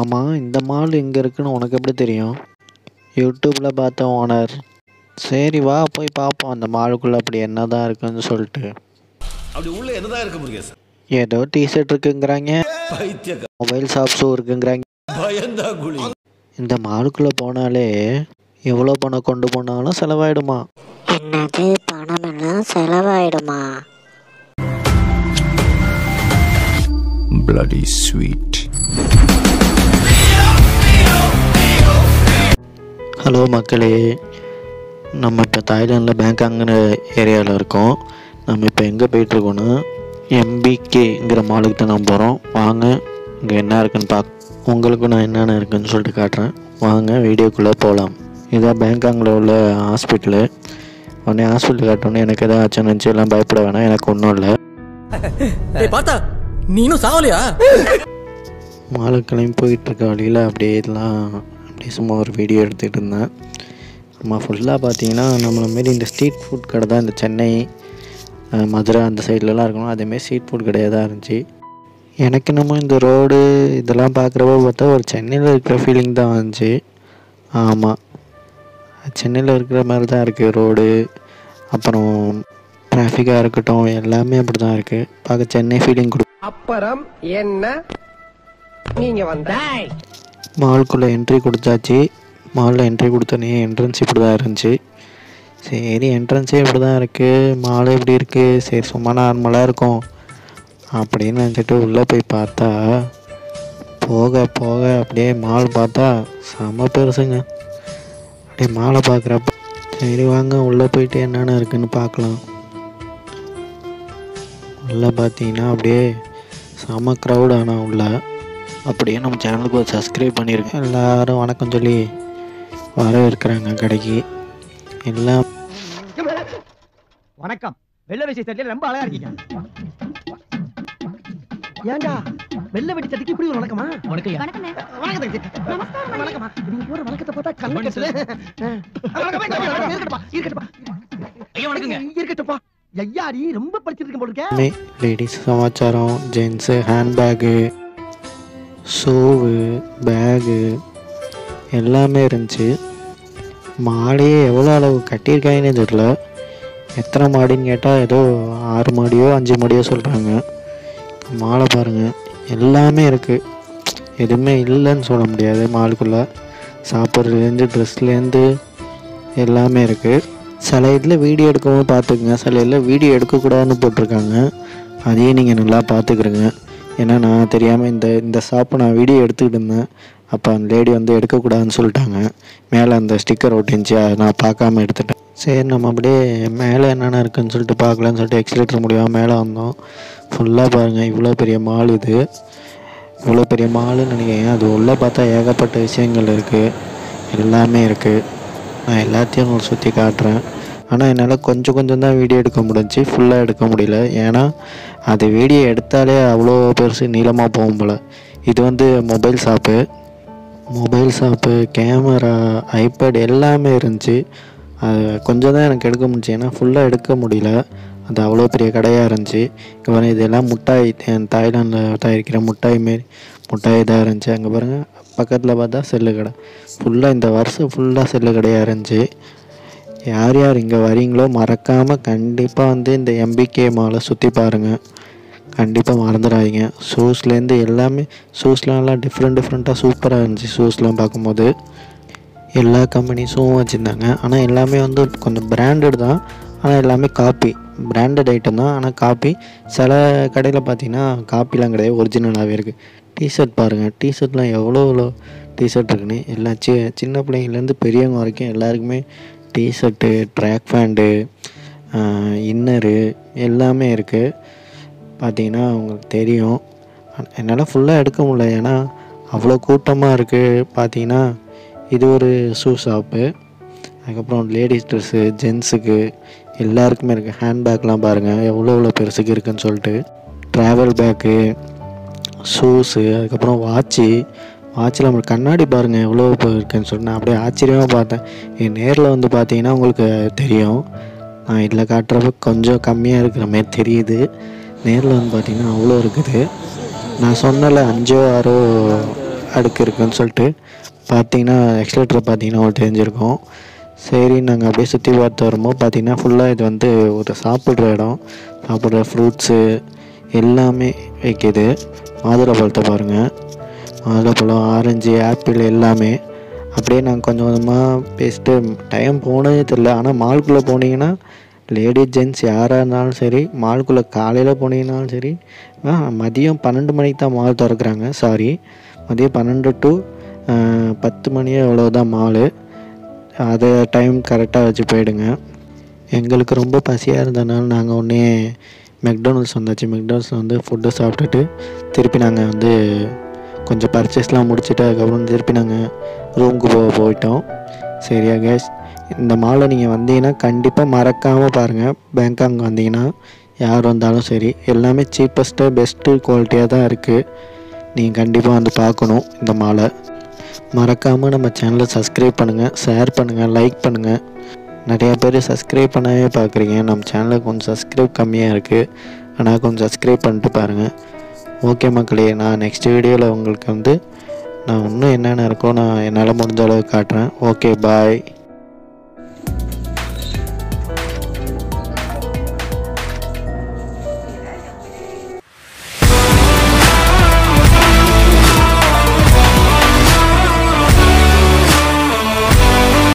ஆமாம் இந்த மால் எங்கே இருக்குன்னு உனக்கு எப்படி தெரியும் யூடியூப்பில் பார்த்த ஓனர் சரி வா போய் பார்ப்போம் அந்த மாலுக்குள்ளே அப்படி என்ன தான் இருக்குன்னு சொல்லிட்டு அப்படி உள்ள என்னதான் இருக்கு முருகேசன் ஏதோ டிஷர்ட் இருக்குங்கிறாங்க பைத்திய மொபைல் ஷாப்ஸும் இருக்குங்கிறாங்க பயந்தா குழி இந்த மாலுக்குள்ளே போனாலே எவ்வளோ பணம் கொண்டு போனாலும் செலவாயிடுமா என்னது பணமெல்லாம் செலவாயிடுமா bloody sweet. ஹலோ மக்களே நம்ம இப்போ தாய்லாண்டில் பேங்காங்கிற ஏரியாவில் இருக்கோம் நம்ம இப்போ எங்கே போயிட்டுருக்கோன்னா எம்பிகேங்கிற மாலுக்கு தான் நம்ம போகிறோம் வாங்க இங்கே என்ன இருக்குன்னு பார்க்க உங்களுக்கு நான் என்னென்ன இருக்குன்னு சொல்லிட்டு காட்டுறேன் வாங்க வீடியோக்குள்ளே போகலாம் இதான் பேங்காங்கில் உள்ள ஹாஸ்பிட்டலு உடனே ஹாஸ்பிட்டல் காட்டோன்னே எனக்கு எதாவது ஆச்சுன்னு நினச்சி எல்லாம் பயப்பட வேணாம் எனக்கு ஒன்றும் இல்லை ஏய் பார்த்தா நீ இன்னும் சாவலையா மாலுக்கெல்லாம் போயிட்டு இருக்க வழியில் அப்படியே இதெல்லாம் அப்படியே சும்மா ஒரு வீடியோ எடுத்துகிட்டு இருந்தேன் நம்ம ஃபுல்லாக பார்த்தீங்கன்னா நம்மள மாரி இந்த ஸ்ட்ரீட் ஃபுட் கடை தான் இந்த சென்னை அஹ், மதுரை அந்த சைட்லலாம் இருக்கணும் அதேமாரி ஸ்ட்ரீட் ஃபுட் கடையாக தான் இருந்துச்சு எனக்கு என்னமோ இந்த ரோடு இதெல்லாம் பார்க்குறப்ப பார்த்தா ஒரு சென்னையில் இருக்கிற ஃபீலிங் தான் வந்துச்சு ஆமாம் சென்னையில் இருக்கிற மாதிரி தான் இருக்குது ரோடு அப்புறம் டிராஃபிக்காக இருக்கட்டும் எல்லாமே அப்படி தான் இருக்குது பார்க்க சென்னை ஃபீலிங் கொடு அப்புறம் என்ன நீங்க வந்த மாலுக்குள்ளே என்ட்ரி கொடுத்தாச்சு மாலில் என்ட்ரி கொடுத்தோன்னே என்ட்ரன்ஸ் இப்படி தான் இருந்துச்சு சரி என்ட்ரன்ஸே இப்படி தான் இருக்குது மால் எப்படி இருக்குது சரி சும்மா நார்மலாக இருக்கும் அப்படின்னு நினச்சிட்டு உள்ளே போய் பார்த்தா போக போக அப்படியே மால் பார்த்தா செம பெருசுங்க அப்படியே மாலை பார்க்குறப்ப சரி வாங்க உள்ளே போயிட்டு என்னென்ன இருக்குன்னு பார்க்கலாம் உள்ளே பார்த்தீங்கன்னா அப்படியே செம க்ரௌட் ஆனால் உள்ள அப்படியே நம்ம சேனலுக்கு ஒரு சப்ஸ்கிரைப் பண்ணியிருக்கேன் எல்லாரும் வணக்கம் சொல்லி வரவேற்கிறாங்க கடைக்கு எல்லாம் வணக்கம் வெள்ளை வேஷ்டி சட்டையில ரொம்ப அழகா இருக்கீங்க ஏண்டா வெள்ளை வெட்டி சட்டைக்கு இப்படி ஒரு வணக்கமா உனக்கு வணக்கம் தங்கச்சி. வணக்கம்மா நீங்க போற வணக்கத்தை பார்த்தா கண்ணு கட்டுது வணக்கம், வணக்கம், இருக்கட்டும்ப்பா, இருக்கட்டும்ப்பா. ஐயா வணக்கங்க இருக்கட்டும்ப்பா ஐயாடி ரொம்ப படிச்சிருக்கேன் போல இருக்க எல்லாமே லேடிஸ் சமாச்சாரம் ஜென்ஸு ஹேண்ட்பேகு ஷூவு பேகு எல்லாமே இருந்துச்சு மாடியே எவ்வளோ அளவு கட்டியிருக்காங்கன்னே தெரில எத்தனை மாடின்னு கேட்டால் ஏதோ ஆறு மாடியோ அஞ்சு மாடியோ சொல்கிறாங்க மாலை பாருங்கள் எல்லாமே இருக்குது எதுவுமே இல்லைன்னு சொல்ல முடியாது மாலுக்குள்ளே சாப்பிட்றதுலேருந்து ட்ரெஸ்லேருந்து எல்லாமே இருக்குது சில இதில் வீடியோ எடுக்கவும் பார்த்துக்குங்க சில இதில் வீடியோ எடுக்கக்கூடாதுன்னு போட்டிருக்காங்க அதையும் நீங்கள் நல்லா பார்த்துக்கிறங்க ஏன்னா நான் தெரியாமல் இந்த இந்த ஷாப்பை நான் வீடியோ எடுத்துக்கிட்டு இருந்தேன் அப்போ அந்த லேடி வந்து எடுக்கக்கூடாதுன்னு சொல்லிட்டாங்க மேலே அந்த ஸ்டிக்கர் ஒட்டிருந்துச்சு அதை நான் பார்க்காம எடுத்துட்டேன் சரி நம்ம அப்படியே மேலே என்னென்ன இருக்குன்னு சொல்லிட்டு பார்க்கலான்னு சொல்லிட்டு எக்ஸிலேட்டர் முடியாமல் மேலே வந்தோம் ஃபுல்லாக பாருங்கள் இவ்வளோ பெரிய மால் இது இவ்வளோ பெரிய மாலுன்னு நினைக்கிறேன் அது உள்ளே பார்த்தா ஏகப்பட்ட விஷயங்கள் இருக்குது எல்லாமே இருக்குது நான் எல்லாத்தையும் உங்களுக்கு சுற்றி காட்டுறேன் ஆனால் என்னால் கொஞ்சம் கொஞ்சம் தான் வீடியோ எடுக்க முடிஞ்சுச்சு ஃபுல்லாக எடுக்க முடியல ஏன்னா அது வீடியோ எடுத்தாலே அவ்வளோ பெருசு நீளமாக போகும் போல் இது வந்து mobile shop mobile shop camera iPad எல்லாமே இருந்துச்சு அது கொஞ்சம் தான் எனக்கு எடுக்க முடிஞ்சுச்சு ஏன்னா ஃபுல்லாக எடுக்க முடியல அது அவ்வளோ பெரிய கடையாக இருந்துச்சு இங்கே பாருங்க இதெல்லாம் முட்டாய் தே- தாய்லாந்தில் தயாரிக்கிற முட்டாய் மாரி முட்டாய் இதாக இருந்துச்சு அங்கே பாருங்கள் பக்கத்தில் பார்த்தா செல்லு கடை ஃபுல்லாக இந்த வருஷம் ஃபுல்லாக செல்லு கடையாக இருந்துச்சு யார் யார் இங்கே வரீங்களோ மறக்காமல் கண்டிப்பாக வந்து இந்த எம்பிகே மாலை சுற்றி பாருங்கள் கண்டிப்பாக மறந்துடாதீங்க ஷூஸ்லேருந்து எல்லாமே ஷூஸ்லாம் எல்லாம் டிஃப்ரெண்ட் டிஃப்ரெண்ட்டாக சூப்பராக இருந்துச்சு ஷூஸ்லாம் பார்க்கும்போது எல்லா கம்பெனிஸும் வச்சுருந்தாங்க ஆனால் எல்லாமே வந்து கொஞ்சம் பிராண்டட் தான் ஆனால் எல்லாமே காப்பி பிராண்டட் ஐட்டம் தான் ஆனால் காப்பி சில கடையில் பார்த்தீங்கன்னா காப்பிலாம் கிடையாது ஒரிஜினலாகவே இருக்குது டிஷர்ட் பாருங்கள் டிஷர்ட்லாம் எவ்வளோ எவ்வளோ டிஷர்ட் இருக்குன்னு எல்லாம் சி சின்ன பிள்ளைங்கள்லேருந்து பெரியவங்க வரைக்கும் எல்லாருக்குமே டிஷர்ட்டு ட்ராக் பேண்ட்டு இன்னரு எல்லாமே இருக்குது பார்த்தீங்கன்னா உங்களுக்கு தெரியும் என்னால் ஃபுல்லாக எடுக்க முடியல ஏன்னா அவ்வளோ கூட்டமாக இருக்குது பார்த்தீங்கன்னா இது ஒரு ஷூ ஷாப்பு அதுக்கப்புறம் லேடிஸ் ட்ரெஸ்ஸு ஜென்ஸுக்கு எல்லாருக்குமே இருக்குது ஹேண்ட்பேக்லாம் பாருங்கள் எவ்வளோ எவ்வளோ பெருசுக்கு இருக்குன்னு சொல்லிட்டு ட்ராவல் பேக்கு ஷூஸு அதுக்கப்புறம் வாட்ச்சு வாட்சில் நம்மளுக்கு கண்ணாடி பாருங்கள் எவ்வளோ இப்போ இருக்குன்னு சொல்லிட்டு நான் அப்படியே ஆச்சரியமாக பார்த்தேன் என் நேரில் வந்து பார்த்தீங்கன்னா உங்களுக்கு தெரியும் நான் இதில் காட்டுறப்ப கொஞ்சம் கம்மியாக இருக்கிற மாதிரி தெரியுது நேரில் வந்து பார்த்தீங்கன்னா அவ்வளோ இருக்குது நான் சொன்னல அஞ்சோ ஆறோ அடுக்கு இருக்குன்னு சொல்லிட்டு பார்த்தீங்கன்னா எக்ஸ்லேட்டரை பார்த்தீங்கன்னா உங்களுக்கு தெரிஞ்சிருக்கும் சரி நாங்கள் அப்படியே சுற்றி பார்த்து வரும்போது பார்த்தீங்கன்னா ஃபுல்லாக இது வந்து ஒரு சாப்பிட்ற இடம் சாப்பிட்ற ஃப்ரூட்ஸு எல்லாமே வைக்கிது மாதுளை பழத்தை பாருங்கள் மாதுளப்பழம் ஆரஞ்சு ஆப்பிள் எல்லாமே அப்படியே நாங்கள் கொஞ்சம் கொஞ்சமாக பேசிட்டு டைம் போனதே தெரில ஆனால் மால்குள்ளே போனீங்கன்னா லேடிஸ் ஜென்ட்ஸ் யாராக இருந்தாலும் சரி மால்குள்ளே காலையில் போனீங்கன்னாலும் சரி ஆ, மதியம் பன்னெண்டு மணிக்கு தான் மால் திறக்கிறாங்க சாரி மதியம் பன்னெண்டு டு பத்து மணியோ எவ்வளோதான் மாலு அதை டைம் கரெக்டாக வச்சு போயிடுங்க எங்களுக்கு ரொம்ப பசியாக இருந்ததுனால நாங்கள் உடனே மெக்டொனல்ட்ஸ் வந்தாச்சு மெக்டொனல்ட்ஸில் வந்து ஃபுட்டு சாப்பிட்டுட்டு திருப்பி நாங்கள் வந்து கொஞ்சம் பர்ச்சேஸ்லாம் முடிச்சுட்டு அதுக்கப்புறம் திருப்பி நாங்கள் ரூமுக்கு போக போயிட்டோம் சரியா கேஸ் இந்த மாலில் நீங்கள் வந்தீங்கன்னா கண்டிப்பாக மறக்காமல் பாருங்கள் பேங்காக் வந்தீங்கன்னா யார் வந்தாலும் சரி எல்லாமே சீப்பஸ்ட்டு பெஸ்ட்டு குவாலிட்டியாக தான் இருக்குது நீங்கள் கண்டிப்பாக வந்து பார்க்கணும் இந்த மாலை மறக்காமல் நம்ம சேனலை சப்ஸ்கிரைப் பண்ணுங்கள் ஷேர் பண்ணுங்கள் லைக் பண்ணுங்கள் நிறையா பேர் சப்ஸ்கிரைப் பண்ணவே பார்க்குறீங்க நம்ம சேனலில் கொஞ்சம் சப்ஸ்கிரைப் கம்மியாக இருக்குது ஆனால் கொஞ்சம் சப்ஸ்கிரைப் பண்ணிட்டு பாருங்கள் ஓகே மக்களே நான் நெக்ஸ்ட் வீடியோவில் உங்களுக்கு வந்து நான் இன்னும் என்னென்ன இருக்கோ நான் என்னால் முடிஞ்ச அளவுக்கு காட்டுறேன் ஓகே பாய்